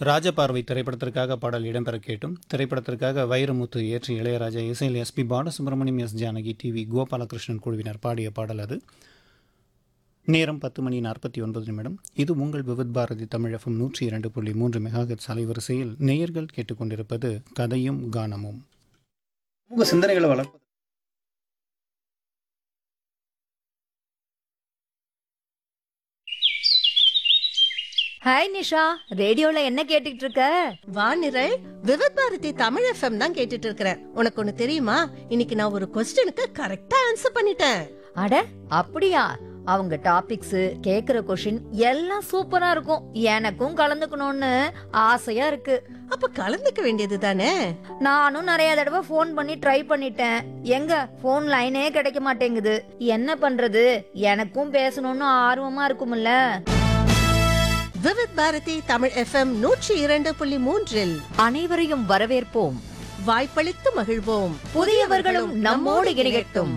ராஜபார்வை திரைப்படத்திற்காக பாடல் இடம்பெற கேட்டும் திரைப்படத்திற்காக வைரமுத்து இயற்றி இளையராஜா இசையில் SP Balasubrahmanyam S Janaki TV Gopalakrishnan குழுவினர் பாடிய பாடல் அது நேரம் பத்து மணி நாற்பத்தி ஒன்பது நிமிடம் இது உங்கள் விவித் பாரதி தமிழகம் நூற்றி இரண்டு புள்ளி மூன்று மெகாஹெட் அலைவரிசையில் நேயர்கள் கேட்டுக்கொண்டிருப்பது கதையும் கானமும் உங்கள் சிந்தனைகளை வளர்ப்பது ஹாய் நிஷா ரேடியோல என்ன கேட்டுட்டு இருக்க வானிரல் விவத் பாரதி தமிழ் எஃப்எம் தான் கேட்டுட்டு இருக்கிறேன் உனக்கு ஒண்ணு தெரியுமா இன்னைக்கு நான் ஒரு கொஸ்டினுக்கு கரெக்டா ஆன்சர் பண்ணிட்டேன் அட அப்படியா அவங்க டாபிக்ஸ் கேக்குற கொஷின் எல்லாம் சூப்பரா இருக்கும் எனக்கும் கலந்துக்கணும்னு ஆசையா இருக்கு அப்ப கலந்துக்க வேண்டியது தானே நானும் நிறைய தடவை ஃபோன் பண்ணி ட்ரை பண்ணிட்டேன் எங்க ஃபோன் லைனே கிடைக்க மாட்டேங்குது என்ன பண்றது எனக்கும் பேசணும்னு ஆர்வமா இருக்கும்ல விவத் பாரதி தமிழ் எஃப்எம் நூற்றி இரண்டு புள்ளி மூன்றில் அனைவரையும் வரவேற்போம் வாய்ப்பளித்து மகிழ்வோம் புதியவர்களும் நம்மோடு இணையட்டும்